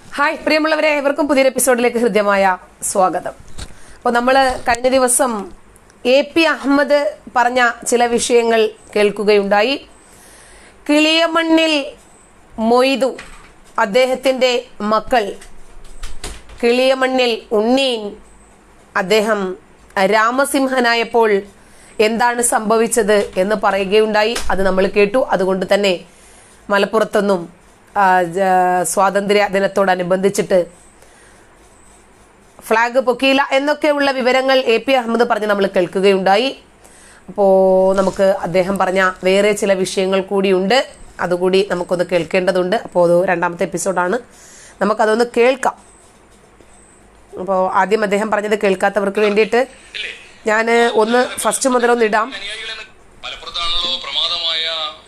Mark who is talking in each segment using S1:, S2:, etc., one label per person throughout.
S1: Hi പ്രിയമുള്ളവരെ ഏവർക്കും പുതിയൊരു എപ്പിസോഡിലേക്ക് ഹൃദ്യമായ സ്വാഗതം അപ്പോൾ നമ്മൾ കഴിഞ്ഞ ദിവസം എ പി അഹമ്മദ് പറഞ്ഞ ചില വിഷയങ്ങൾ കേൾക്കുകയുണ്ടായി കിളിയമണ്ണിൽ മൊയ്തു അദ്ദേഹത്തിൻ്റെ മക്കൾ കിളിയമണ്ണിൽ ഉണ്ണീൻ അദ്ദേഹം രാമസിംഹനായപ്പോൾ എന്താണ് സംഭവിച്ചത് എന്ന് പറയുകയുണ്ടായി അത് നമ്മൾ കേട്ടു അതുകൊണ്ട് തന്നെ മലപ്പുറത്തൊന്നും ആ, ജ- സ്വാതന്ത്ര്യ ദിനത്തോടനുബന്ധിച്ചിട്ട് ഫ്ലാഗ് പൊക്കിയില്ല എന്നൊക്കെയുള്ള വിവരങ്ങൾ എ പി അഹമ്മദ് പറഞ്ഞ് നമ്മൾ കേൾക്കുകയുണ്ടായി അപ്പോൾ നമുക്ക് അദ്ദേഹം പറഞ്ഞ വേറെ ചില വിഷയങ്ങൾ കൂടിയുണ്ട് അതുകൂടി നമുക്കൊന്ന് കേൾക്കേണ്ടതുണ്ട് അപ്പോൾ അത് രണ്ടാമത്തെ എപ്പിസോഡാണ് നമുക്കതൊന്ന് കേൾക്കാം അപ്പോൾ ആദ്യം അദ്ദേഹം പറഞ്ഞത് കേൾക്കാത്തവർക്ക് വേണ്ടിയിട്ട് ഞാൻ ഒന്ന് ഫസ്റ്റ് മുതലൊന്ന് ഇടാം
S2: അനുയായികളെന്ന് മലപ്പുറത്താണല്ലോ പ്രമാദമായ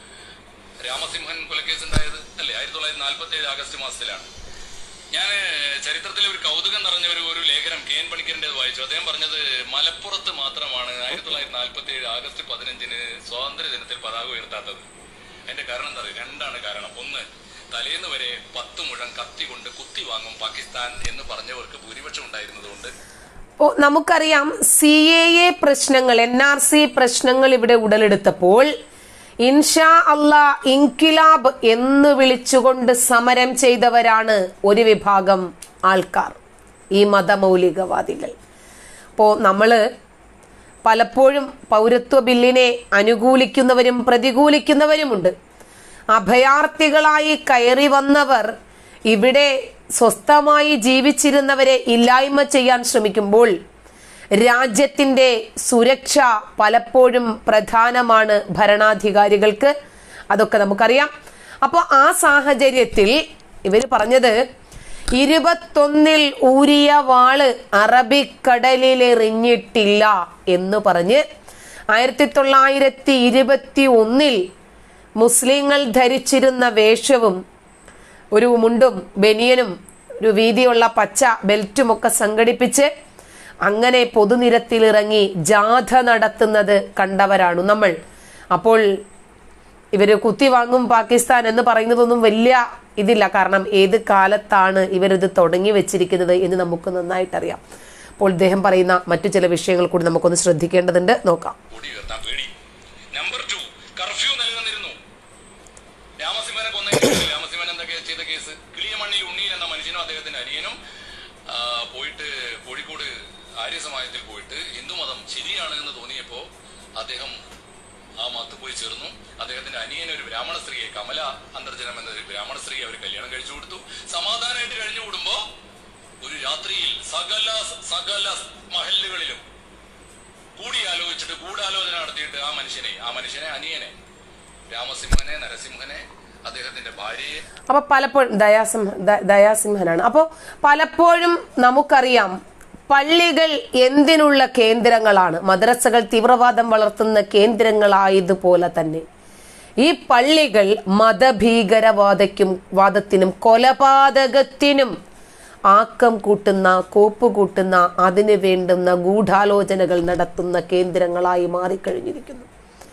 S2: രാമസിംഹൻ കൊലക്കേസ് ഉണ്ടായത് അല്ലേ ആയിരത്തി തൊള്ളായിരത്തി നാൽപ്പത്തി ഏഴ് ആഗസ്റ്റ് മാസത്തിലാണ് ഞാൻ ചരിത്രത്തിലെ ഒരു കൗതുകം നിറഞ്ഞ ഒരു ഒരു ലേഖനം കെ എൻ പണിക്കറിൻ്റെത് വായിച്ചു അദ്ദേഹം പറഞ്ഞത് മലപ്പുറത്ത് മാത്രമാണ് ആയിരത്തി തൊള്ളായിരത്തി നാൽപ്പത്തി ഏഴ് ആഗസ്റ്റ് പതിനഞ്ചിന് സ്വാതന്ത്ര്യ ദിനത്തിൽ പതാക ഉയർത്താത്തത് അതിന്റെ കാരണം എന്താ അറിയോ? രണ്ടാണ് കാരണം ഒന്ന് തലേന്ന് വരെ പത്ത് മുഴം കത്തി കൊണ്ട് കുത്തി വാങ്ങും പാകിസ്ഥാൻ എന്ന് പറഞ്ഞവർക്ക് ഭൂരിപക്ഷം ഉണ്ടായിരുന്നതുകൊണ്ട്
S1: ഓ നമുക്കറിയാം സി എ എ പ്രശ്നങ്ങൾ എൻ ആർ സി പ്രശ്നങ്ങൾ ഇവിടെ ഉടലെടുത്തപ്പോൾ ഇൻഷാ അള്ളാ ഇൻകിലാബ് എന്ന് വിളിച്ചുകൊണ്ട് സമരം ചെയ്തവരാണ് ഒരു വിഭാഗം ആൾക്കാർ ഈ മതമൗലികവാദികൾ അപ്പോൾ നമ്മള് പലപ്പോഴും പൗരത്വ ബില്ലിനെ അനുകൂലിക്കുന്നവരും പ്രതികൂലിക്കുന്നവരുമുണ്ട് അഭയാർത്ഥികളായി കയറി വന്നവർ ഇവിടെ സ്വസ്ഥമായി ജീവിച്ചിരുന്നവരെ ഇല്ലായ്മ ചെയ്യാൻ ശ്രമിക്കുമ്പോൾ രാജ്യത്തിന്റെ സുരക്ഷ പലപ്പോഴും പ്രധാനമാണ് ഭരണാധികാരികൾക്ക് അതൊക്കെ നമുക്കറിയാം അപ്പോൾ ആ സാഹചര്യത്തിൽ ഇവർ പറഞ്ഞത് ഇരുപത്തൊന്നിൽ ഊരിയ വാള് അറബിക്കടലിൽ എറിഞ്ഞിട്ടില്ല എന്ന് പറഞ്ഞ് ആയിരത്തി തൊള്ളായിരത്തി ഇരുപത്തി ഒന്നിൽ മുസ്ലിങ്ങൾ ധരിച്ചിരുന്ന വേഷവും ഒരു മുണ്ടും ബനിയനും ഒരു വീതിയുള്ള പച്ച ബെൽറ്റുമൊക്കെ സംഘടിപ്പിച്ച് അങ്ങനെ പൊതുനിരത്തിലിറങ്ങി ജാഥ നടത്തുന്നത് കണ്ടവരാണ് നമ്മൾ അപ്പോൾ ഇവര് കുത്തി വാങ്ങും പാകിസ്ഥാൻ എന്ന് പറയുന്നതൊന്നും വലിയ ഇതില്ല കാരണം ഏത് കാലത്താണ് ഇവരിത് തുടങ്ങി വെച്ചിരിക്കുന്നത് എന്ന് നമുക്ക് നന്നായിട്ടറിയാം അപ്പോൾ ഇദ്ദേഹം പറയുന്ന മറ്റു ചില വിഷയങ്ങൾ കൂടി നമുക്കൊന്ന് ശ്രദ്ധിക്കേണ്ടതുണ്ട് നോക്കാം
S2: കൊടി ഉയർത്താൻ പേടി നമ്പർ ടു കർഫ്യൂ നിലനിന്നിരുന്നു രാമസിംഹനെ കൊന്ന കേസിൽ രാമസിംഹൻ എന്തൊക്കെ ചെയ്ത കേസ് കിളിയമണ്ണിൽ ഉണ്ണിയിൽ എന്ന മനുഷ്യനും അദ്ദേഹത്തിന്റെ അനിയനും ആ, പോയിട്ട് കോഴിക്കോട് ആര്യസമാജത്തിൽ പോയിട്ട് ഹിന്ദുമതം ശരിയാണ് എന്ന് തോന്നിയപ്പോ അദ്ദേഹം ആ മതത്തിൽ പോയി ചേർന്നു അദ്ദേഹത്തിന്റെ അനിയൻ ഒരു ബ്രാഹ്മണ സ്ത്രീയെ കമല അന്തർജനം എന്ന ഒരു ബ്രാഹ്മണ സ്ത്രീയെ അവർ കല്യാണം കഴിച്ചു കൊടുത്തു സമാധാനമായിട്ട് കഴിഞ്ഞു കൂടുമ്പോ ഒരു രാത്രിയിൽ സകല സകല മഹല്ലുകളിലും കൂടിയാലോചിച്ചിട്ട് ഗൂഢാലോചന നടത്തിയിട്ട് ആ മനുഷ്യനെ ആ മനുഷ്യനെ അനിയനെ രാമസിംഹനെ നരസിംഹനെ അദ്ദേഹത്തിന്റെ ഭാര്യയെ
S1: അപ്പൊ പലപ്പോഴും ദയാസിംഹ ദ- ദയാസിംഹനാണ് അപ്പോൾ പലപ്പോഴും നമുക്കറിയാം പള്ളികൾ എന്തിനുള്ള കേന്ദ്രങ്ങളാണ് മദ്രസകൾ തീവ്രവാദം വളർത്തുന്ന കേന്ദ്രങ്ങളായതുപോലെ തന്നെ ഈ പള്ളികൾ മതഭീകരവാദയ്ക്കും വാദത്തിനും കൊലപാതകത്തിനും ആക്കം കൂട്ടുന്ന കോപ്പ് കൂട്ടുന്ന അതിന് വേണ്ടുന്ന ഗൂഢാലോചനകൾ നടത്തുന്ന കേന്ദ്രങ്ങളായി മാറിക്കഴിഞ്ഞിരിക്കുന്നു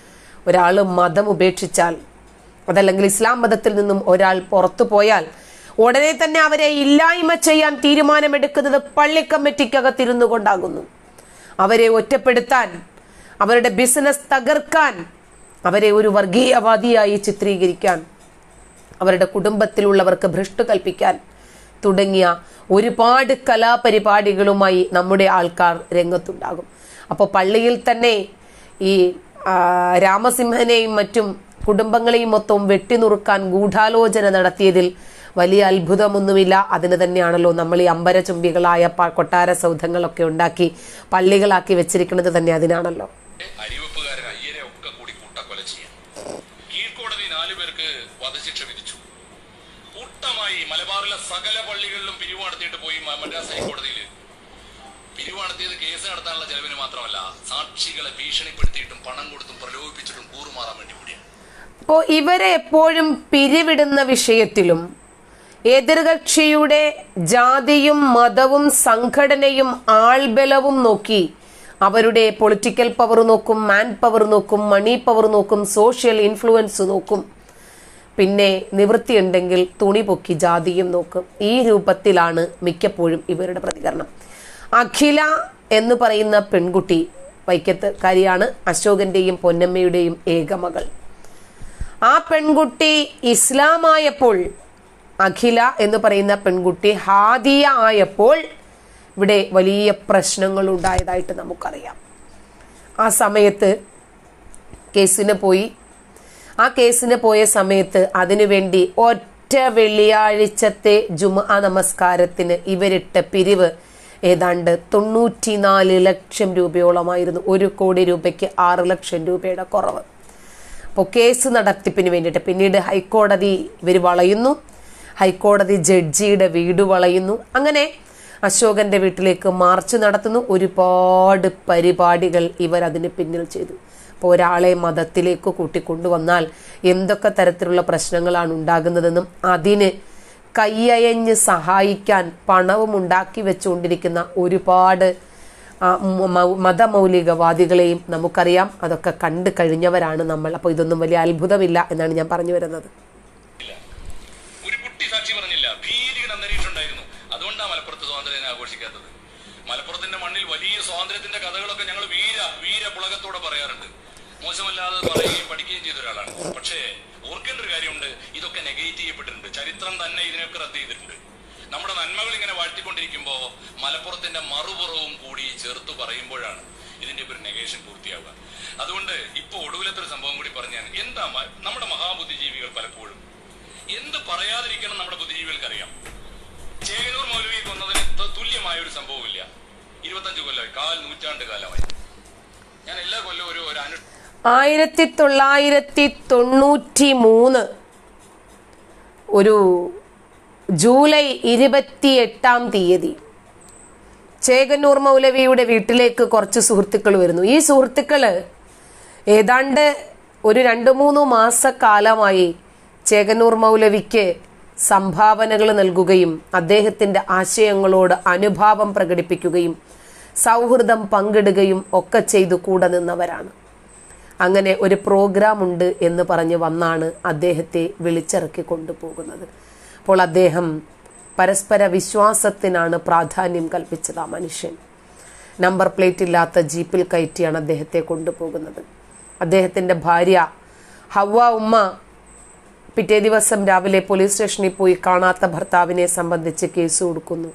S1: ഒരാൾ മതം ഉപേക്ഷിച്ചാൽ അതല്ലെങ്കിൽ ഇസ്ലാം മതത്തിൽ നിന്നും ഒരാൾ പുറത്തു പോയാൽ ഉടനെ തന്നെ അവരെ ഇല്ലായ്മ ചെയ്യാൻ തീരുമാനമെടുക്കുന്നത് പള്ളി കമ്മിറ്റിക്കകത്തിരുന്നു കൊണ്ടാകുന്നു അവരെ ഒറ്റപ്പെടുത്താൻ അവരുടെ ബിസിനസ് തകർക്കാൻ അവരെ ഒരു വർഗീയവാദിയായി ചിത്രീകരിക്കാൻ അവരുടെ കുടുംബത്തിലുള്ളവർക്ക് ഭ്രഷ്ട് കൽപ്പിക്കാൻ തുടങ്ങിയ ഒരുപാട് കലാപരിപാടികളുമായി നമ്മുടെ ആൾക്കാർ രംഗത്തുണ്ടാകും അപ്പോൾ പള്ളിയിൽ തന്നെ ഈ ആ, രാമസിംഹനെയും മറ്റും കുടുംബങ്ങളെയും മൊത്തം വെട്ടിനുറുക്കാൻ ഗൂഢാലോചന നടത്തിയതിൽ വലിയ അത്ഭുതമൊന്നുമില്ല അതിന് തന്നെയാണല്ലോ നമ്മൾ ഈ അമ്പരചുംബികളായ പ- കൊട്ടാര സൗധങ്ങളൊക്കെ ഉണ്ടാക്കി പള്ളികളാക്കി വെച്ചിരിക്കുന്നത് തന്നെ അതിനാണല്ലോ
S2: അരിവെപ്പുകാരൻ അയ്യരെ ഒക്കെ കൂടി കൂട്ടക്കൊല ചെയ്യാം കീഴ്ക്കോടതി നാലു പേർക്ക് വധശിക്ഷ വിധിച്ചു കൂട്ടമായി മലബാറിലെ സകല പള്ളികളിലും പിരിവ് നടത്തിയിട്ട് പോയി മ- മദ്രാസ് ഹൈക്കോടതിയിൽ പിരിവ് നടത്തിയത് കേസ് നടത്താനുള്ള ചെലവിന് മാത്രമല്ല സാക്ഷികളെ ഭീഷണിപ്പെടുത്തിയിട്ടും പണം കൊടുത്തും പ്രലോഭിപ്പിച്ചിട്ടും കൂറുമാറാൻ വേണ്ടി കൂടിയാണ്
S1: അപ്പോൾ ഇവരെ എപ്പോഴും പിരിവിടുന്ന വിഷയത്തിലും എതിർകക്ഷിയുടെ ജാതിയും മതവും സംഘടനയും ആൾബലവും നോക്കി അവരുടെ പൊളിറ്റിക്കൽ പവർ നോക്കും മാൻ പവർ നോക്കും മണി പവർ നോക്കും സോഷ്യൽ ഇൻഫ്ലുവൻസ് നോക്കും പിന്നെ നിവൃത്തിയുണ്ടെങ്കിൽ തുണി പൊക്കി ജാതിയും നോക്കും ഈ രൂപത്തിലാണ് മിക്കപ്പോഴും ഇവരുടെ പ്രതികരണം അഖില എന്ന് പറയുന്ന പെൺകുട്ടി വൈക്കത്ത് കാരിയാണ് അശോകന്റെയും പൊന്നമ്മയുടെയും ഏകമകൾ ആ പെൺകുട്ടി ഇസ്ലാമായപ്പോൾ അഖില എന്ന് പറയുന്ന പെൺകുട്ടി ഹാദിയ ആയപ്പോൾ ഇവിടെ വലിയ പ്രശ്നങ്ങൾ ഉണ്ടായതായിട്ട് നമുക്കറിയാം ആ സമയത്ത് കേസിന് പോയി ആ കേസിന് പോയ സമയത്ത് അതിനുവേണ്ടി ഒറ്റ വെള്ളിയാഴ്ചത്തെ ജുമ നമസ്കാരത്തിന് ഇവരിട്ട പിരിവ് ഏതാണ്ട് തൊണ്ണൂറ്റിനാല് ലക്ഷം രൂപയോളമായിരുന്നു ഒരു കോടി രൂപയ്ക്ക് ആറ് ലക്ഷം രൂപയുടെ കുറവ് അപ്പോൾ കേസ് നടത്തിപ്പിന് വേണ്ടിയിട്ട് പിന്നീട് ഹൈക്കോടതി ഇവർ വളയുന്നു ഹൈക്കോടതി ജഡ്ജിയുടെ വീട് വളയുന്നു അങ്ങനെ അശോകന്റെ വീട്ടിലേക്ക് മാർച്ച് നടത്തുന്നു ഒരുപാട് പരിപാടികൾ ഇവർ അതിന് പിന്നിൽ ചെയ്തു അപ്പോൾ ഒരാളെ മതത്തിലേക്ക് കൂട്ടിക്കൊണ്ടുവന്നാൽ എന്തൊക്കെ തരത്തിലുള്ള പ്രശ്നങ്ങളാണ് ഉണ്ടാകുന്നതെന്നും അതിന് കയ്യയഞ്ഞ് സഹായിക്കാൻ പണവും ഉണ്ടാക്കി വെച്ചുകൊണ്ടിരിക്കുന്ന ഒരുപാട് ആ, മ- മതമൗലികവാദികളെയും നമുക്കറിയാം അതൊക്കെ കണ്ടു കഴിഞ്ഞവരാണ് നമ്മൾ അപ്പോൾ ഇതൊന്നും വലിയ അത്ഭുതമില്ല എന്നാണ് ഞാൻ പറഞ്ഞു വരുന്നത്
S2: ഇല്ല ഒരു കുട്ടി സാക്ഷി പറഞ്ഞില്ല ഭീതിയുടെ അന്തരീക്ഷമുണ്ടായിരുന്നു അതുകൊണ്ടാണ് മലപ്പുറത്ത് സ്വാതന്ത്ര്യം ആഘോഷിക്കാത്തത് മലപ്പുറത്തിന്റെ മണ്ണിൽ വലിയ സ്വാതന്ത്ര്യത്തിന്റെ കഥകളൊക്കെ ഞങ്ങൾ വീര വീര പുളകത്തോടെ പറയാറുണ്ട് മോശമല്ലാതെ പറയുകയും പഠിക്കുകയും ചെയ്ത ഒരാളാണ് പക്ഷേ ഓർക്കേണ്ട ഒരു കാര്യമുണ്ട് ഇതൊക്കെ നെഗേറ്റ് ചെയ്യപ്പെട്ടിട്ടുണ്ട് ചരിത്രം തന്നെ ഇതിനൊക്കെ റദ്ദ് ചെയ്തിട്ടുണ്ട് നമ്മുടെ നന്മകൾ ഇങ്ങനെ വാഴ്ത്തിക്കൊണ്ടിരിക്കുമ്പോ മലപ്പുറത്തിന്റെ മറുപുറവും കൂടി ചേർത്ത് പറയുമ്പോഴാണ് ഇതിന്റെ ഒരു നെഗേഷൻ പൂർത്തിയാവുക അതുകൊണ്ട് ഇപ്പൊ ഒടുവിലത്തെ ഒരു സംഭവം കൂടി പറഞ്ഞാൽ എന്താ മ- നമ്മുടെ മഹാബുദ്ധിജീവികൾ പലപ്പോഴും എന്ത് പറയാതിരിക്കണം നമ്മുടെ ബുദ്ധിജീവികൾക്ക് അറിയാം ചേകനൂർ മൗലവി കൊന്നതിന് ത- തുല്യമായ ഒരു സംഭവമില്ല ഇരുപത്തഞ്ച് കൊല്ലമായി കാൽ നൂറ്റാണ്ട് കാലമായി ഞാൻ എല്ലാ കൊല്ലവും ഒരു ഒരു അനു
S1: ആയിരത്തി തൊള്ളായിരത്തി തൊണ്ണൂറ്റി മൂന്ന് ഒരു ജൂലൈ ഇരുപത്തി എട്ടാം തീയതി ചേകന്നൂർ മൗലവിയുടെ വീട്ടിലേക്ക് കുറച്ച് സുഹൃത്തുക്കൾ വരുന്നു ഈ സുഹൃത്തുക്കള് ഏതാണ്ട് ഒരു രണ്ട് മൂന്ന് മാസക്കാലമായി ചേകന്നൂർ മൗലവിക്ക് സംഭാവനകൾ നൽകുകയും അദ്ദേഹത്തിന്റെ ആശയങ്ങളോട് അനുഭാവം പ്രകടിപ്പിക്കുകയും സൗഹൃദം പങ്കിടുകയും ഒക്കെ ചെയ്തു കൂടെ നിന്നവരാണ് അങ്ങനെ ഒരു പ്രോഗ്രാം ഉണ്ട് എന്ന് പറഞ്ഞ് വന്നാണ് അദ്ദേഹത്തെ വിളിച്ചിറക്കി കൊണ്ടുപോകുന്നത് അപ്പോൾ അദ്ദേഹം പരസ്പര വിശ്വാസത്തിനാണ് പ്രാധാന്യം കൽപ്പിച്ചത് ആ മനുഷ്യൻ നമ്പർ പ്ലേറ്റ് ഇല്ലാത്ത ജീപ്പിൽ കയറ്റിയാണ് അദ്ദേഹത്തെ കൊണ്ടുപോകുന്നത് അദ്ദേഹത്തിന്റെ ഭാര്യ ഹവ്വ ഉമ്മ പിറ്റേ ദിവസം രാവിലെ പോലീസ് സ്റ്റേഷനിൽ പോയി കാണാത്ത ഭർത്താവിനെ സംബന്ധിച്ച് കേസ് കൊടുക്കുന്നു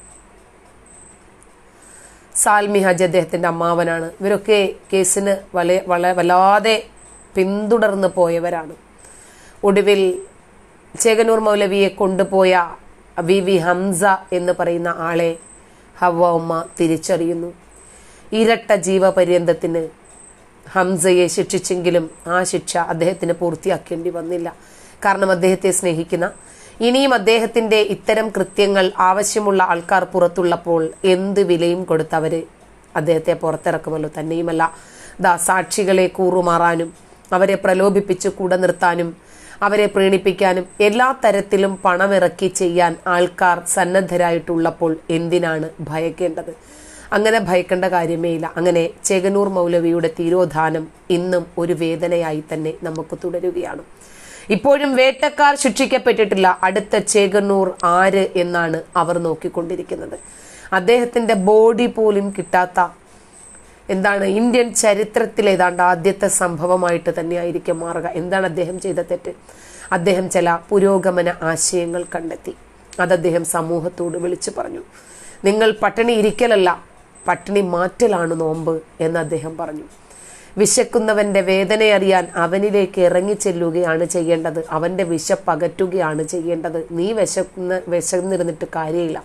S1: സാൽമി ഹജ് അദ്ദേഹത്തിന്റെ അമ്മാവനാണ് ഇവരൊക്കെ കേസിന് വളരെ വളരെ വല്ലാതെ പിന്തുടർന്ന് പോയവരാണ് ഒടുവിൽ ചേകനൂർ മൗലവിയെ കൊണ്ടുപോയ വി വി ഹംസ എന്ന് പറയുന്ന ആളെ ഹവ്വ ഉമ്മ തിരിച്ചറിയുന്നു ഇരട്ട ജീവപര്യന്തത്തിന് ഹംസയെ ശിക്ഷിച്ചെങ്കിലും ആ ശിക്ഷ അദ്ദേഹത്തിന് പൂർത്തിയാക്കേണ്ടി വന്നില്ല കാരണം അദ്ദേഹത്തെ സ്നേഹിക്കുന്ന ഇനിയും അദ്ദേഹത്തിന്റെ ഇത്തരം കൃത്യങ്ങൾ ആവശ്യമുള്ള ആൾക്കാർ പുറത്തുള്ളപ്പോൾ എന്ത് വിലയും കൊടുത്തവര് അദ്ദേഹത്തെ പുറത്തിറക്കുമല്ലോ തന്നെയുമല്ല ദാ സാക്ഷികളെ കൂറുമാറാനും അവരെ പ്രലോഭിപ്പിച്ച് കൂടെ നിർത്താനും അവരെ പ്രീണിപ്പിക്കാനും എല്ലാ തരത്തിലും പണമിറക്കി ചെയ്യാൻ ആൾക്കാർ സന്നദ്ധരായിട്ടുള്ളപ്പോൾ എന്തിനാണ് ഭയക്കേണ്ടത് അങ്ങനെ ഭയക്കേണ്ട കാര്യമേ ഇല്ല അങ്ങനെ ചേകനൂർ മൗലവിയുടെ തീരോധാനം ഇന്നും ഒരു വേദനയായി തന്നെ നമുക്ക് തുടരുകയാണ് ഇപ്പോഴും വേട്ടക്കാർ ശിക്ഷിക്കപ്പെട്ടിട്ടില്ല അടുത്ത ചേകനൂർ ആര് എന്നാണ് അവർ നോക്കിക്കൊണ്ടിരിക്കുന്നത് അദ്ദേഹത്തിന്റെ ബോഡി പോലും കിട്ടാത്ത എന്താണ് ഇന്ത്യൻ ചരിത്രത്തിൽ ഏതാണ്ട് ആദ്യത്തെ സംഭവമായിട്ട് തന്നെയായിരിക്കും മാറുക എന്താണ് അദ്ദേഹം ചെയ്ത തെറ്റ് അദ്ദേഹം ചില പുരോഗമന ആശയങ്ങൾ കണ്ടെത്തി അത് അദ്ദേഹം സമൂഹത്തോട് വിളിച്ചു പറഞ്ഞു നിങ്ങൾ പട്ടിണി ഇരിക്കലല്ല പട്ടിണി മാറ്റലാണ് നോമ്പ് എന്ന് അദ്ദേഹം പറഞ്ഞു വിശക്കുന്നവന്റെ വേദനയറിയാൻ അവനിലേക്ക് ഇറങ്ങി ചെല്ലുകയാണ് ചെയ്യേണ്ടത് അവന്റെ വിശപ്പകറ്റുകയാണ് ചെയ്യേണ്ടത് നീ വിശക്കുന്ന വിശന്നിരുന്നിട്ട് കാര്യമില്ല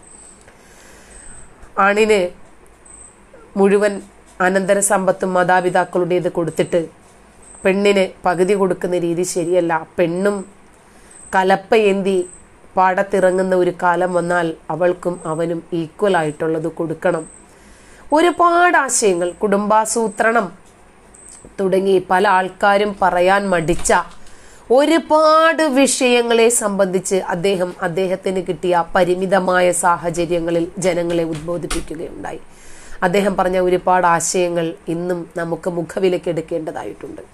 S1: ആണിന് മുഴുവൻ അനന്തര സമ്പത്തും മാതാപിതാക്കളുടേത് കൊടുത്തിട്ട് പെണ്ണിന് പകുതി കൊടുക്കുന്ന രീതി ശരിയല്ല പെണ്ണും കലപ്പയേന്തി പാടത്തിറങ്ങുന്ന ഒരു കാലം വന്നാൽ അവൾക്കും അവനും ഈക്വൽ ആയിട്ടുള്ളത് കൊടുക്കണം ഒരുപാട് ആശയങ്ങൾ കുടുംബാസൂത്രണം തുടങ്ങി പല ആൾക്കാരും പറയാൻ മടിച്ച ഒരുപാട് വിഷയങ്ങളെ സംബന്ധിച്ച് അദ്ദേഹം അദ്ദേഹത്തിന് കിട്ടിയ പരിമിതമായ സാഹചര്യങ്ങളിൽ ജനങ്ങളെ ഉദ്ബോധിപ്പിക്കുകയുണ്ടായി അദ്ദേഹം പറഞ്ഞ ഒരുപാട് ആശയങ്ങൾ ഇന്നും നമുക്ക് മുഖവിലക്കെടുക്കേണ്ടതായിട്ടുണ്ട്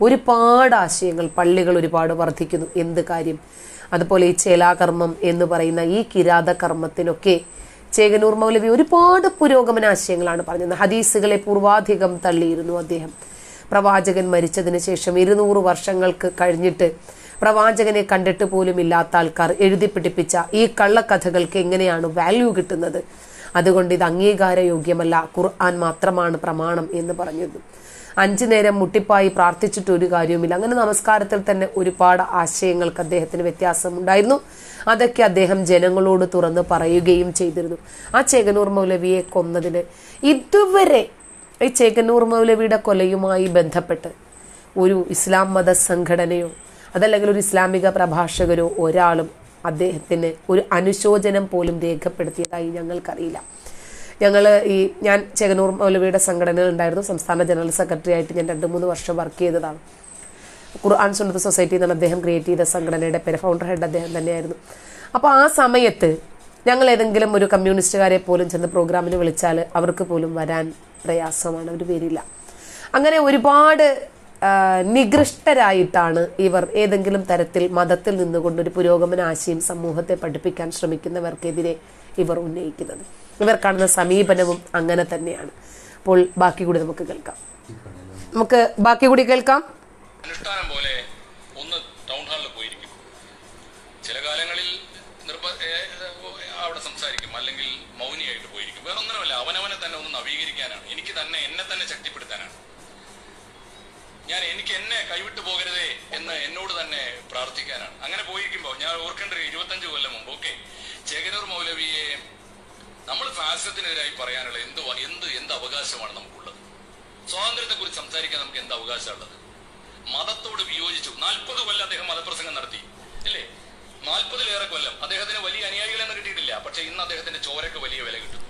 S1: ഒരുപാട് ആശയങ്ങൾ പള്ളികൾ ഒരുപാട് വർദ്ധിക്കുന്നു എന്ത് കാര്യം അതുപോലെ ഈ ചേലാകർമ്മം എന്ന് പറയുന്ന ഈ കിരാത കർമ്മത്തിനൊക്കെ ചേകനൂർ മൗലവി ഒരുപാട് പുരോഗമന ആശയങ്ങളാണ് പറഞ്ഞത് ഹദീസുകളെ പൂർവാധികം തള്ളിയിരുന്നു അദ്ദേഹം പ്രവാചകൻ മരിച്ചതിന് ശേഷം ഇരുന്നൂറ് വർഷങ്ങൾക്ക് കഴിഞ്ഞിട്ട് പ്രവാചകനെ കണ്ടിട്ട് പോലും ഇല്ലാത്ത ആൾക്കാർ എഴുതി പിടിപ്പിച്ച ഈ കള്ളക്കഥകൾക്ക് എങ്ങനെയാണ് വാല്യൂ കിട്ടുന്നത് അതുകൊണ്ട് ഇത് അംഗീകാരയോഗ്യമല്ല ഖുർആൻ മാത്രമാണ് പ്രമാണം എന്ന് പറഞ്ഞത് അഞ്ചു നേരം മുട്ടിപ്പായി പ്രാർത്ഥിച്ചിട്ട് ഒരു കാര്യവുമില്ല അങ്ങനെ നമസ്കാരത്തിൽ തന്നെ ഒരുപാട് ആശയങ്ങൾക്ക് അദ്ദേഹത്തിന് വ്യത്യാസമുണ്ടായിരുന്നു അതൊക്കെ അദ്ദേഹം ജനങ്ങളോട് തുറന്ന് പറയുകയും ചെയ്തിരുന്നു ആ ചേകനൂർ മൗലവിയെ കൊന്നതിന് ഇതുവരെ ഈ ചേകനൂർ മൗലവിയുടെ കൊലയുമായി ബന്ധപ്പെട്ട് ഒരു ഇസ്ലാം മത സംഘടനയോ അതല്ലെങ്കിൽ ഒരു ഇസ്ലാമിക പ്രഭാഷകരോ ഒരാളും അദ്ദേഹത്തിന് ഒരു അനുശോചനം പോലും രേഖപ്പെടുത്തിയതായി ഞങ്ങൾക്കറിയില്ല ഞങ്ങൾ ഈ ഞാൻ ചേകനൂർ മൗലവിയുടെ സംഘടനയിൽ ഉണ്ടായിരുന്നു സംസ്ഥാന ജനറൽ സെക്രട്ടറി ആയിട്ട് ഞാൻ രണ്ട് മൂന്ന് വർഷം വർക്ക് ചെയ്തതാണ് ഖുർആൻ സുന്നത്ത് സൊസൈറ്റി എന്നാണ് അദ്ദേഹം ക്രിയേറ്റ് ചെയ്ത സംഘടനയുടെ പേര് ഫൗണ്ടർ ഹെഡ് അദ്ദേഹം തന്നെയായിരുന്നു അപ്പോൾ ആ സമയത്ത് ഞങ്ങൾ ഏതെങ്കിലും ഒരു കമ്മ്യൂണിസ്റ്റുകാരെ പോലും ചെന്ന് പ്രോഗ്രാമിന് വിളിച്ചാൽ അവർക്ക് പോലും വരാൻ പ്രയാസമാണ് അവർ വരില്ല അങ്ങനെ ഒരുപാട് ആ, നികൃഷ്ടരായിട്ടാണ് ഇവർ ഏതെങ്കിലും തരത്തിൽ മതത്തിൽ നിന്നുകൊണ്ട് ഒരു പുരോഗമന ആശയം സമൂഹത്തെ പഠിപ്പിക്കാൻ ശ്രമിക്കുന്നവർക്കെതിരെ ഇവർ ഉന്നയിക്കുന്നത് ഇവർ കാണുന്ന സമീപനവും അങ്ങനെ തന്നെയാണ് അപ്പോൾ ബാക്കി കൂടി നമുക്ക് കേൾക്കാം നമുക്ക് ബാക്കി കൂടി കേൾക്കാം
S2: അനുഷ്ഠാനം പോലെ ഒന്ന് ടൗൺ ഹാളിൽ പോയിരിക്കും ചില കാലങ്ങളിൽ നിർബ ഏ, അവിടെ സംസാരിക്കും അല്ലെങ്കിൽ മൗനിയായിട്ട് പോയിരിക്കും വേറെ ഒന്നുമല്ല അവനവനെ തന്നെ ഒന്ന് നവീകരിക്കാനാണ് എനിക്ക് തന്നെ എന്നെ തന്നെ ശക്തിപ്പെടുത്താനാണ് ഞാൻ എനിക്ക് എന്നെ കൈവിട്ടു പോകരുതേ എന്ന് എന്നോട് തന്നെ പ്രാർത്ഥിക്കാനാണ് അങ്ങനെ പോയിരിക്കുമ്പോൾ ഞാൻ ഓർക്കേണ്ട ഒരു ഇരുപത്തഞ്ച് കൊല്ലം മുമ്പ് ഓക്കെ ചേകനൂർ മൗലവിയെ നമ്മൾ ഫാസിസത്തിനെതിരായി പറയാനുള്ള എന്ത് വ- എന്ത് എന്ത് അവകാശമാണ് നമുക്കുള്ളത് സ്വാതന്ത്ര്യത്തെ കുറിച്ച് സംസാരിക്കാൻ നമുക്ക് എന്ത് അവകാശമുള്ളത് മതത്തോട് വിയോജിച്ചു നാൽപ്പത് കൊല്ലം അദ്ദേഹം മതപ്രസംഗം നടത്തി അല്ലേ നാൽപ്പതിലേറെ കൊല്ലം അദ്ദേഹത്തിന് വലിയ അനുയായികളെന്ന് കിട്ടിയിട്ടില്ല പക്ഷെ ഇന്ന് അദ്ദേഹത്തിന്റെ ചോരക്ക് വലിയ വില കിട്ടുന്നു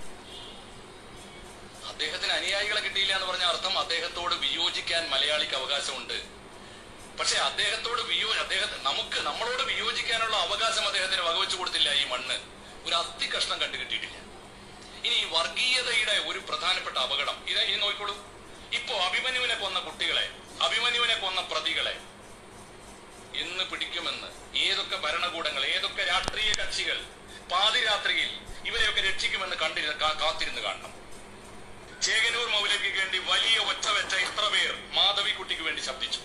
S2: അദ്ദേഹത്തിന് അനുയായികളെ കിട്ടിയില്ല എന്ന് പറഞ്ഞ അർത്ഥം അദ്ദേഹത്തോട് വിയോജിക്കാൻ മലയാളിക്ക് അവകാശമുണ്ട് പക്ഷെ അദ്ദേഹത്തോട് വിയോ അദ്ദേഹത്തെ നമുക്ക് നമ്മളോട് വിയോജിക്കാനുള്ള അവകാശം അദ്ദേഹത്തിന് വകവെച്ചു കൊടുത്തില്ല ഈ മണ്ണ് ഒരു അസ്ഥി കഷ്ണം കണ്ടു കിട്ടിയിട്ടില്ല ഇനി ഈ വർഗീയതയുടെ ഒരു പ്രധാനപ്പെട്ട അപകടം ഇത് ഈ നോക്കിക്കോളൂ ഇപ്പോ അഭിമന്യുവിനെ കൊന്ന കുട്ടികളെ അഭിമന്യുവിനെ കൊന്ന പ്രതികളെ എന്ന് പിടിക്കുമെന്ന് ഏതൊക്കെ ഭരണകൂടങ്ങൾ ഏതൊക്കെ രാഷ്ട്രീയ കക്ഷികൾ പാതിരാത്രിയിൽ ഇവരെയൊക്കെ രക്ഷിക്കുമെന്ന് കണ്ടിരുന്ന് കാ- കാത്തിരുന്ന് കാണണം ചേകനൂർ മൗലവിക്ക് വേണ്ടി വലിയ ഒച്ച വെച്ച ഇത്ര പേർ മാധവിക്കുട്ടിക്ക് വേണ്ടി ശബ്ദിച്ചു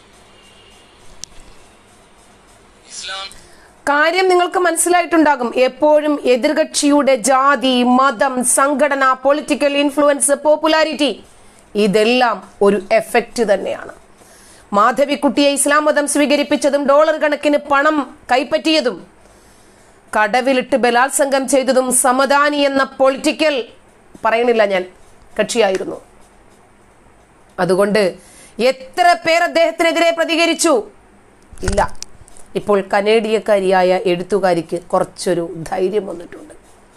S2: ഇസ്ലാം
S1: കാര്യം നിങ്ങൾക്ക് മനസ്സിലായിട്ടുണ്ടാകും എപ്പോഴും എതിർകക്ഷിയുടെ ജാതി മതം സംഘടന പൊളിറ്റിക്കൽ ഇൻഫ്ലുവൻസ് പോപ്പുലാരിറ്റി ഇതെല്ലാം ഒരു എഫക്റ്റ് തന്നെയാണ് മാധവിക്കുട്ടിയെ ഇസ്ലാം മതം സ്വീകരിപ്പിച്ചതും ഡോളർ കണക്കിന് പണം കൈപ്പറ്റിയതും കടവിലിട്ട് ബലാത്സംഗം ചെയ്തതും സമദാനി എന്ന പൊളിറ്റിക്കൽ പറയണില്ല ഞാൻ കക്ഷിയായിരുന്നു അതുകൊണ്ട് എത്ര പേർ അദ്ദേഹത്തിനെതിരെ പ്രതികരിച്ചു ഇല്ല ഇപ്പോൾ കനേഡിയക്കാരിയായ എഴുത്തുകാരിക്ക് കുറച്ചൊരു ധൈര്യം വന്നിട്ടുണ്ട്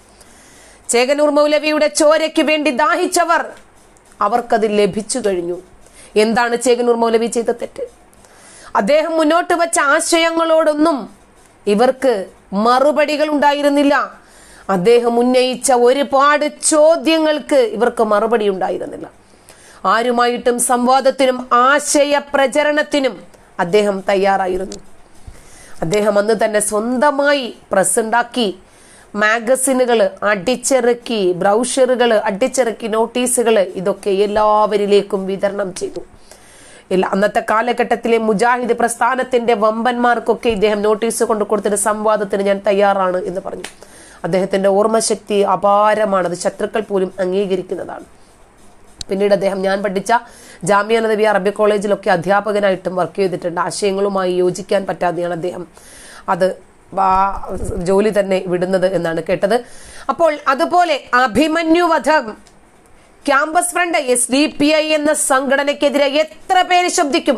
S1: ചേകനൂർ മൗലവിയുടെ ചോരയ്ക്ക് വേണ്ടി ദാഹിച്ചവർ അവർക്കത് ലഭിച്ചു കഴിഞ്ഞു എന്താണ് ചേകനൂർ മൗലവി ചെയ്ത തെറ്റ് അദ്ദേഹം മുന്നോട്ട് വച്ച ആശയങ്ങളോടൊന്നും ഇവർക്ക് മറുപടികൾ ഉണ്ടായിരുന്നില്ല അദ്ദേഹം ഉന്നയിച്ച ഒരുപാട് ചോദ്യങ്ങൾക്ക് ഇവർക്ക് മറുപടി ഉണ്ടായിരുന്നില്ല ആരുമായിട്ടും സംവാദത്തിനും ആശയ പ്രചരണത്തിനും അദ്ദേഹം തയ്യാറായിരുന്നു അദ്ദേഹം അന്ന് തന്നെ സ്വന്തമായി പ്രസ് ഉണ്ടാക്കി മാഗസിനുകൾ അടിച്ചിറക്കി ബ്രൗഷറുകൾ അടിച്ചിറക്കി നോട്ടീസുകൾ ഇതൊക്കെ എല്ലാവരിലേക്കും വിതരണം ചെയ്തു ഇല്ല അന്നത്തെ കാലഘട്ടത്തിലെ മുജാഹിദ് പ്രസ്ഥാനത്തിന്റെ വമ്പന്മാർക്കൊക്കെ ഇദ്ദേഹം നോട്ടീസ് കൊണ്ട് കൊടുത്തിട്ട് സംവാദത്തിന് ഞാൻ തയ്യാറാണ് എന്ന് പറഞ്ഞു അദ്ദേഹത്തിന്റെ ഓർമ്മശക്തി അപാരമാണ് അത് ശത്രുക്കൾ പോലും അംഗീകരിക്കുന്നതാണ് പിന്നീട് അദ്ദേഹം ഞാൻ പഠിച്ച ജാമ്യ നദവി അറബി കോളേജിലൊക്കെ അധ്യാപകനായിട്ടും വർക്ക് ചെയ്തിട്ടുണ്ട് ആശയങ്ങളുമായി യോജിക്കാൻ പറ്റാതെയാണ് അദ്ദേഹം അത് ആ ജോലി തന്നെ വിടുന്നത് എന്നാണ് കേട്ടത് അപ്പോൾ അതുപോലെ അഭിമന്യു വധം campus front S D P I എന്ന സംഘടനയ്ക്കെതിരെ എത്ര പേര് ശബ്ദിക്കും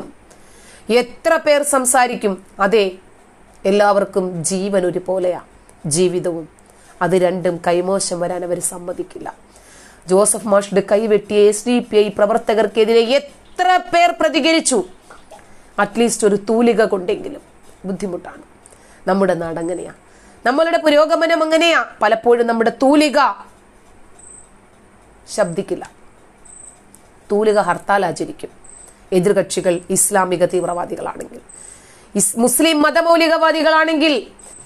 S1: എത്ര പേർ സംസാരിക്കും അതെ എല്ലാവർക്കും ജീവൻ ഒരുപോലെയാ ജീവിതവും അത് രണ്ടും കൈമോശം വരാൻ അവർ സമ്മതിക്കില്ല ജോസഫ് മാഷ്ഡ് കൈവെട്ടിയ എസ് ഡി പി ഐ പ്രവർത്തകർക്കെതിരെ എത്ര പേർ പ്രതികരിച്ചു അറ്റ്ലീസ്റ്റ് ഒരു തൂലിക കൊണ്ടെങ്കിലും ബുദ്ധിമുട്ടാണ് നമ്മുടെ നാട് അങ്ങനെയാ നമ്മളുടെ പുരോഗമനം അങ്ങനെയാ പലപ്പോഴും നമ്മുടെ തൂലിക ശബ്ദിക്കില്ല തൂലിക ഹർത്താൽ ആചരിക്കും എതിർകക്ഷികൾ ഇസ്ലാമിക തീവ്രവാദികളാണെങ്കിൽ ഇസ് മുസ്ലിം മതമൗലികവാദികളാണെങ്കിൽ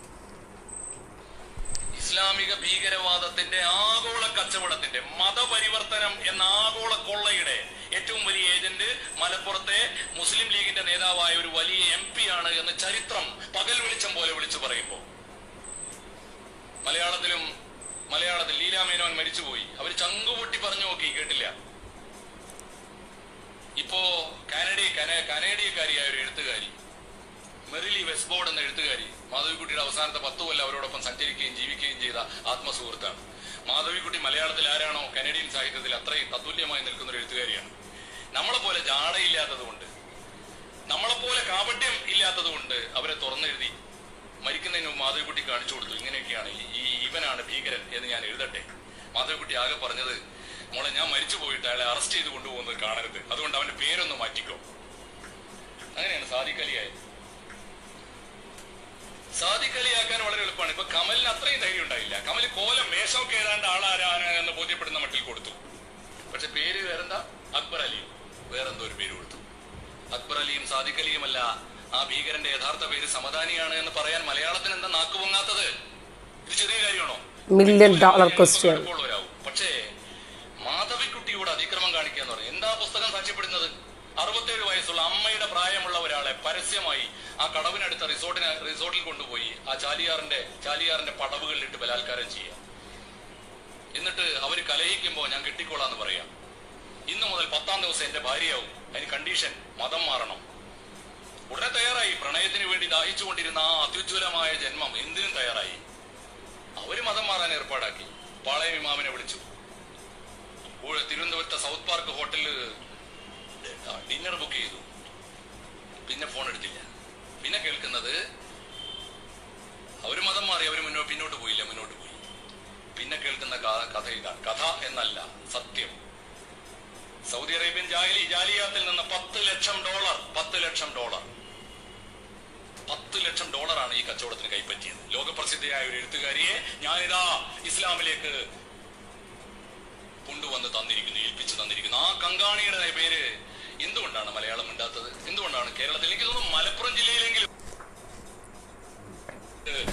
S2: ഇസ്ലാമിക ഭീകരവാദത്തിന്റെ ആഗോള കച്ചവടത്തിന്റെ മതപരിവർത്തനം എന്ന ആഗോള കൊള്ളയുടെ ഏറ്റവും വലിയ ഏജന്റ് മലപ്പുറത്തെ മുസ്ലിം ലീഗിന്റെ നേതാവായ ഒരു വലിയ എം പി ആണ് എന്ന് ചരിത്രം പകൽ വെളിച്ചം പോലെ വിളിച്ചു പറയുമ്പോൾ മലയാളത്തിലും മലയാളത്തിൽ ലീലാമേനോൻ മരിച്ചുപോയി അവർ ചങ്കുപൊട്ടി പറഞ്ഞു നോക്കി കേട്ടില്ല ഇപ്പോ കാനഡ കന- കനേഡിയക്കാരിയായ ഒരു എഴുത്തുകാരി മെറിലി വെസ്ബോർഡ് എന്ന എഴുത്തുകാരി മാധവിക്കുട്ടിയുടെ അവസാനത്തെ പത്തു കൊല്ലം അവരോടൊപ്പം സഞ്ചരിക്കുകയും ജീവിക്കുകയും ചെയ്ത ആത്മസുഹൃത്താണ് മാധവിക്കുട്ടി മലയാളത്തിൽ ആരാണോ കനേഡിയൻ സാഹിത്യത്തിൽ അത്രയും തത്തുല്യമായി നിൽക്കുന്ന ഒരു എഴുത്തുകാരിയാണ് നമ്മളെ പോലെ ജാടയില്ലാത്തത് കൊണ്ട് നമ്മളെ പോലെ കാപട്യം ഇല്ലാത്തത് കൊണ്ട് അവരെ തുറന്നെഴുതി മരിക്കുന്നതിന് മുമ്പ് മാധവിക്കുട്ടി കാണിച്ചു കൊടുത്തു ഇങ്ങനെയൊക്കെയാണ് ഈ- ഈ ഇവനാണ് ഭീകരൻ എന്ന് ഞാൻ എഴുതട്ടെ മാധവിക്കുട്ടി ആകെ പറഞ്ഞത് മോളെ ഞാൻ മരിച്ചു പോയിട്ട് അയാളെ അറസ്റ്റ് ചെയ്ത് കൊണ്ടുപോകുന്നത് കാണരുത് അതുകൊണ്ട് അവന്റെ പേരൊന്ന് മാറ്റിക്കോ അങ്ങനെയാണ് സാദിഖലിയായത് സാദിഖലിയാക്കാൻ വളരെ എളുപ്പമാണ് ഇപ്പൊ കമലിന് അത്രയും ധൈര്യം ഉണ്ടായില്ല കമൽ കോലം വേഷമൊക്കെ ഏതാണ്ട് ആളാരാണ് എന്ന് ബോധ്യപ്പെടുന്ന മട്ടിൽ കൊടുത്തു പക്ഷെ പേര് വേറെന്താ അക്ബർ അലിയും വേറെന്തോ ഒരു പേര് കൊടുത്തു അക്ബർ അലിയും സാദിഖ് അലിയുമല്ല ആ ഭീകരന്റെ യഥാർത്ഥ പേര് സമദാനിയാണ് എന്ന് പറയാൻ മലയാളത്തിന് എന്താ നാക്ക് പൊങ്ങാത്തത് ഇത് ചെറിയ കാര്യമാണോ
S1: മില്യൺ ഡോളർ ക്വസ്റ്റ്യൻ
S2: എളുപ്പമുള്ളവരാവും. പക്ഷേ മാധവിക്കുട്ടിയോട് അതിക്രമം കാണിക്കുക എന്ന് പറയും എന്താ പുസ്തകം സാക്ഷ്യപ്പെടുന്നത് അറുപത്തേഴ് വയസ്സുള്ള അമ്മയുടെ പ്രായമുള്ള ഒരാളെ പരസ്യമായി ആ കടവിനടുത്ത റിസോർട്ടിന് റിസോർട്ടിൽ കൊണ്ടുപോയി ആ ചാലിയാറിന്റെ ചാലിയാറിന്റെ പടവുകളിലിട്ട് ബലാത്കാരം ചെയ്യുക എന്നിട്ട് അവർ കലഹിക്കുമ്പോ ഞാൻ കെട്ടിക്കോളാന്ന് പറയാം ഇന്നു മുതൽ പത്താം ദിവസം എന്റെ ഭാര്യയാവും അതിന് കണ്ടീഷൻ മതം മാറണം ഉടനെ തയ്യാറായി പ്രണയത്തിന് വേണ്ടി ദാഹിച്ചുകൊണ്ടിരുന്ന ആ അത്യുജ്വലമായ ജന്മം എന്തിനും തയ്യാറായി അവര് മതം മാറാൻ ഏർപ്പാടാക്കി പാളയം ഇമാമിനെ വിളിച്ചു ഊഴ- തിരുവനന്തപുരത്തെ സൗത്ത് പാർക്ക് ഹോട്ടലിൽ ഡിന്നർ ബുക്ക് ചെയ്തു പിന്നെ ഫോൺ എടുത്തില്ല പിന്നെ കേൾക്കുന്നത് അവര് മതം മാറി അവര് മുന്നോട്ട് പിന്നോട്ട് പോയില്ല മുന്നോട്ട് പോയി പിന്നെ കേൾക്കുന്ന ക- കഥ ഇതാണ് കഥ എന്നല്ല സത്യം സൗദി അറേബ്യൻ ജാലി ജാലിയാത്തിൽ നിന്ന് പത്ത് ലക്ഷം ഡോളർ പത്ത് ലക്ഷം ഡോളർ പത്ത് ലക്ഷം ഡോളറാണ് ഈ കച്ചവടത്തിന് കൈപ്പറ്റിയത് ലോകപ്രസിദ്ധയായ ഒരു എഴുത്തുകാരിയെ ഞാനിതാ ഇസ്ലാമിലേക്ക് കൊണ്ടുവന്ന് തന്നിരിക്കുന്നു ഏൽപ്പിച്ചു തന്നിരിക്കുന്നു ആ കങ്കാണിയുടെ പേര് എന്തുകൊണ്ടാണ് മലയാളം ഉണ്ടാത്തത് എന്തുകൊണ്ടാണ് കേരളത്തിൽ എനിക്ക് തോന്നുന്നു മലപ്പുറം ജില്ലയിലെങ്കിലും ഏഹ്,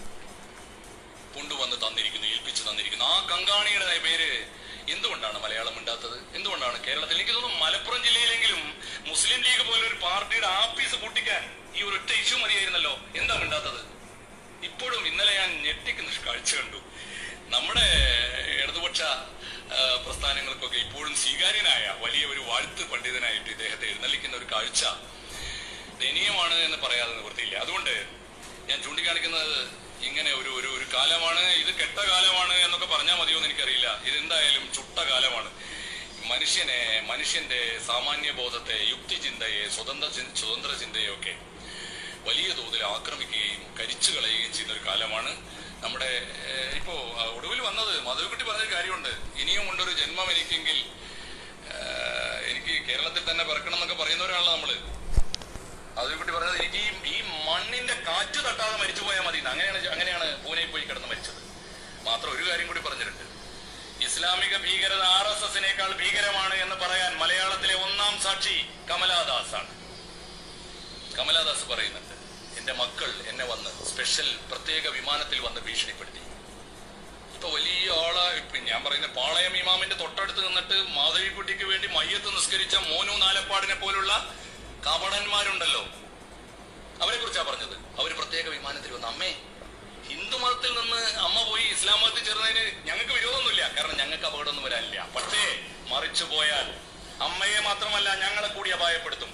S2: കൊണ്ടുവന്ന് തന്നിരിക്കുന്നു ഏൽപ്പിച്ചു തന്നിരിക്കുന്നു ആ കങ്കാണിയുടെ പേര് എന്തുകൊണ്ടാണ് മലയാളം ഉണ്ടാത്തത് എന്തുകൊണ്ടാണ് കേരളത്തിൽ എനിക്ക് തോന്നുന്നു മലപ്പുറം ജില്ലയിലെങ്കിലും മുസ്ലിം ലീഗ് പോലെ ഒരു പാർട്ടിയുടെ ആഫീസ് പൂട്ടിക്കാൻ ഈ ഒരു ഒറ്റ ഇഷ്യൂ മതിയായിരുന്നല്ലോ എന്താ ഉണ്ടാത്തത് ഇപ്പോഴും ഇന്നലെ ഞാൻ ഞെട്ടിക്കുന്ന ഒരു കാഴ്ച കണ്ടു നമ്മുടെ ഇടതുപക്ഷ ആ, പ്രസ്ഥാനങ്ങൾക്കൊക്കെ ഇപ്പോഴും സ്വീകാര്യനായ വലിയ ഒരു വാഴ്ത്ത് പണ്ഡിതനായിട്ട് ഇദ്ദേഹത്തെ എഴുന്നള്ളിക്കുന്ന ഒരു കാഴ്ച ദയനീയമാണ് എന്ന് പറയാതെ നിവൃത്തിയില്ല അതുകൊണ്ട് ഞാൻ ചൂണ്ടിക്കാണിക്കുന്നത് ഇങ്ങനെ ഒരു ഒരു ഒരു കാലമാണ് ഇത് കെട്ട കാലമാണ് എന്നൊക്കെ പറഞ്ഞാൽ മതിയോ എന്ന് എനിക്കറിയില്ല ഇതെന്തായാലും ചുട്ട കാലമാണ് മനുഷ്യനെ മനുഷ്യന്റെ സാമാന്യ ബോധത്തെ യുക്തിചിന്തയെ സ്വതന്ത്ര ചി- സ്വതന്ത്ര ചിന്തയൊക്കെ വലിയ തോതിൽ ആക്രമിക്കുകയും കരിച്ചു കളയുകയും ചെയ്യുന്ന ഒരു കാലമാണ് നമ്മുടെ ഏഹ്, ഇപ്പോ ആ, ഒടുവിൽ വന്നത് മധുക്കുട്ടി പറഞ്ഞ കാര്യമുണ്ട് ഇനിയും ഉണ്ടൊരു ജന്മം എനിക്കെങ്കിൽ ഏഹ്, എനിക്ക് കേരളത്തിൽ തന്നെ പിറക്കണം എന്നൊക്കെ പറയുന്നവരാണല്ലോ നമ്മള് മധുക്കുട്ടി പറഞ്ഞത് എനിക്ക് ഈ ഈ മണ്ണിന്റെ കാറ്റ് തട്ടാതെ മരിച്ചു പോയാൽ മതി എന്ന്. അങ്ങനെയാണ് അങ്ങനെയാണ് പൂനെയിൽ പോയി കിടന്ന് മരിച്ചത് മാത്രം ഒരു കാര്യം കൂടി പറഞ്ഞിട്ടുണ്ട് ഇസ്ലാമിക ഭീകരത ആർ എസ് എസിനേക്കാൾ ഭീകരമാണ് എന്ന് പറയാൻ മലയാളത്തിലെ ഒന്നാം സാക്ഷി കമലാദാസ് ആണ് കമലാദാസ് പറയുന്നുണ്ട് എന്റെ മക്കൾ എന്നെ വന്ന് സ്പെഷ്യൽ പ്രത്യേക വിമാനത്തിൽ വന്ന് ഭീഷണിപ്പെടുത്തി ഇപ്പൊ വലിയ ആള് ഇപ്പൊ ഞാൻ പറയുന്ന പാളയം ഇമാമിന്റെ തൊട്ടടുത്ത് നിന്നിട്ട് മാധവിക്കുട്ടിക്ക് വേണ്ടി മയ്യത്ത് നിസ്കരിച്ച മോനു നാലപ്പാടിനെ പോലുള്ള കപടന്മാരുണ്ടല്ലോ അവരെ കുറിച്ചാ പറഞ്ഞത് അവര് പ്രത്യേക വിമാനത്തിൽ വന്ന് അമ്മേ ഹിന്ദു മതത്തിൽ നിന്ന് അമ്മ പോയി ഇസ്ലാം മതത്തിൽ ചേർന്നതിന് ഞങ്ങൾക്ക് വിരോധമൊന്നുമില്ല കാരണം ഞങ്ങൾക്ക് അപകടമൊന്നും വരാനില്ല പക്ഷേ മറിച്ചു പോയാൽ അമ്മയെ മാത്രമല്ല ഞങ്ങളെ കൂടി അപായപ്പെടുത്തും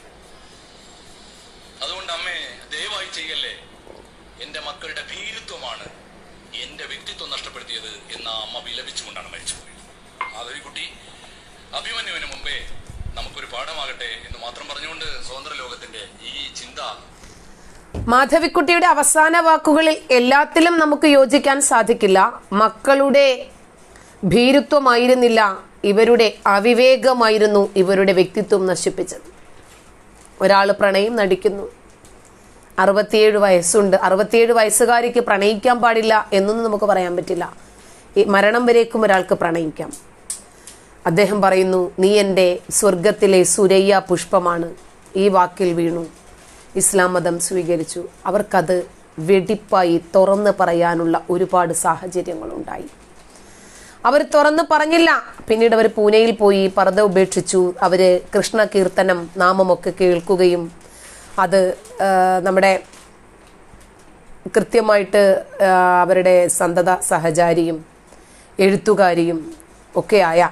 S2: അതുകൊണ്ട് അമ്മേ ദയവായി ചെയ്യല്ലേ എന്റെ മക്കളുടെ ഭീരുത്വമാണ് എന്റെ വ്യക്തിത്വം നഷ്ടപ്പെടുത്തിയത് എന്ന അമ്മ വിലപിച്ചുകൊണ്ടാണ് മരിച്ചുപോയത് മാധവിക്കുട്ടി അഭിമന്യുവിന് മുമ്പേ നമുക്കൊരു പാഠമാകട്ടെ എന്ന് മാത്രം പറഞ്ഞുകൊണ്ട് സ്വതന്ത്ര ലോകത്തിന്റെ ഈ ചിന്ത
S1: മാധവിക്കുട്ടിയുടെ അവസാന വാക്കുകളിൽ എല്ലാത്തിലും നമുക്ക് യോജിക്കാൻ സാധിക്കില്ല മക്കളുടെ ഭീരുത്വമായിരുന്നില്ല ഇവരുടെ അവിവേകമായിരുന്നു ഇവരുടെ വ്യക്തിത്വം നശിപ്പിച്ചത് ഒരാൾ പ്രണയം നടിക്കുന്നു അറുപത്തിയേഴ് വയസ്സുണ്ട് അറുപത്തിയേഴ് വയസ്സുകാരിക്ക് പ്രണയിക്കാൻ പാടില്ല എന്നൊന്നും നമുക്ക് പറയാൻ പറ്റില്ല ഈ മരണം വരേക്കും ഒരാൾക്ക് പ്രണയിക്കാം അദ്ദേഹം പറയുന്നു നീ എൻ്റെ സ്വർഗത്തിലെ സുരയ്യ പുഷ്പമാണ് ഈ വാക്കിൽ വീണു ഇസ്ലാം മതം സ്വീകരിച്ചു അവർക്കത് വെടിപ്പായി തുറന്ന് പറയാനുള്ള ഒരുപാട് സാഹചര്യങ്ങളുണ്ടായി അവർ തുറന്ന് പറഞ്ഞില്ല പിന്നീട് അവർ പൂനെയിൽ പോയി പർദ്ദ ഉപേക്ഷിച്ചു അവർ കൃഷ്ണ കീർത്തനം നാമമൊക്കെ കേൾക്കുകയും അത് ആ, നമ്മുടെ കൃത്യമായിട്ട് ആ, അവരുടെ സന്തത സഹചാരിയും എഴുത്തുകാരിയും ഒക്കെയായ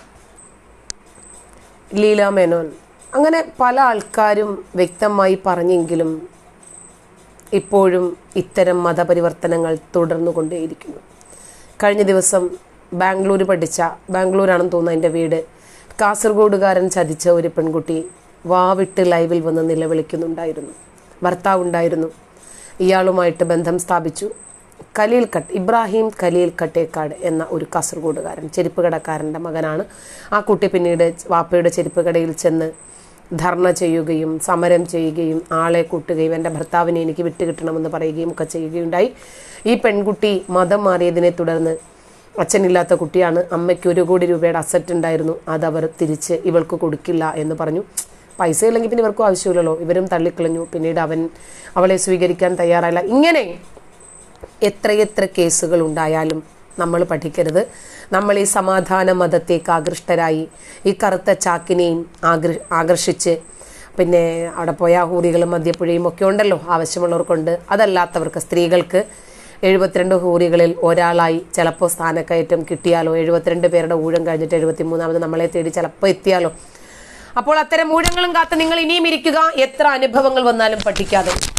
S1: ലീല മേനോൻ അങ്ങനെ പല ആൾക്കാരും വ്യക്തമായി പറഞ്ഞെങ്കിലും ഇപ്പോഴും ഇത്തരം മതപരിവർത്തനങ്ങൾ തുടർന്നുകൊണ്ടേയിരിക്കുന്നു കഴിഞ്ഞ ദിവസം ബാംഗ്ലൂർ പഠിച്ച ബാംഗ്ലൂരാണെന്ന് തോന്നുന്നു എൻ്റെ വീട് കാസർഗോഡുകാരൻ ചതിച്ച ഒരു പെൺകുട്ടി വാവിട്ട് ലൈവിൽ വന്ന് നിലവിളിക്കുന്നുണ്ടായിരുന്നു ഭർത്താവുണ്ടായിരുന്നു ഇയാളുമായിട്ട് ബന്ധം സ്ഥാപിച്ചു ഖലീൽ കട്ട് ഇബ്രാഹിം ഖലീൽ കട്ടേക്കാട് എന്ന ഒരു കാസർഗോഡുകാരൻ ചെരുപ്പ് കടക്കാരൻ്റെ മകനാണ് ആ കുട്ടി പിന്നീട് വാപ്പയുടെ ചെരുപ്പ് കടയിൽ ചെന്ന് ധർണ ചെയ്യുകയും സമരം ചെയ്യുകയും ആളെ കൂട്ടുകയും എൻ്റെ ഭർത്താവിനെ എനിക്ക് വിട്ടുകിട്ടണമെന്ന് പറയുകയും ഒക്കെ ചെയ്യുകയുണ്ടായി ഈ പെൺകുട്ടി മതം മാറിയതിനെ തുടർന്ന് അച്ഛനില്ലാത്ത കുട്ടിയാണ് അമ്മയ്ക്ക് ഒരു കോടി രൂപയുടെ അസറ്റ് ഉണ്ടായിരുന്നു അത് അവർ തിരിച്ച് ഇവൾക്ക് കൊടുക്കില്ല എന്ന് പറഞ്ഞു പൈസ ഇല്ലെങ്കിൽ പിന്നെ ഇവർക്കും ആവശ്യമില്ലല്ലോ ഇവരും തള്ളിക്കളഞ്ഞു പിന്നീട് അവൻ അവളെ സ്വീകരിക്കാൻ തയ്യാറായില്ല ഇങ്ങനെ എത്രയെത്ര കേസുകൾ ഉണ്ടായാലും നമ്മൾ പഠിക്കരുത് നമ്മൾ ഈ സമാധാന മതത്തേക്ക് ആകൃഷ്ടരായി ഈ കറുത്ത ചാക്കിനെയും ആകൃ ആകർഷിച്ച് പിന്നെ അവിടെ പോയ ഹൂറികളും മദ്യപ്പുഴയും ഒക്കെ ഉണ്ടല്ലോ ആവശ്യമുള്ളവർക്കുണ്ട് അതല്ലാത്തവർക്ക് സ്ത്രീകൾക്ക് എഴുപത്തിരണ്ട് ഹൂറികളിൽ ഒരാളായി ചിലപ്പോൾ സ്ഥാനക്കയറ്റം കിട്ടിയാലോ എഴുപത്തിരണ്ട് പേരുടെ ഊഴം കഴിഞ്ഞിട്ട് എഴുപത്തി മൂന്നാമത് നമ്മളെ തേടി ചിലപ്പോൾ എത്തിയാലോ അപ്പോൾ അത്തരം ഊഴങ്ങളും കാത്ത് നിങ്ങൾ ഇനിയും ഇരിക്കുക എത്ര അനുഭവങ്ങൾ വന്നാലും പഠിക്കാതെ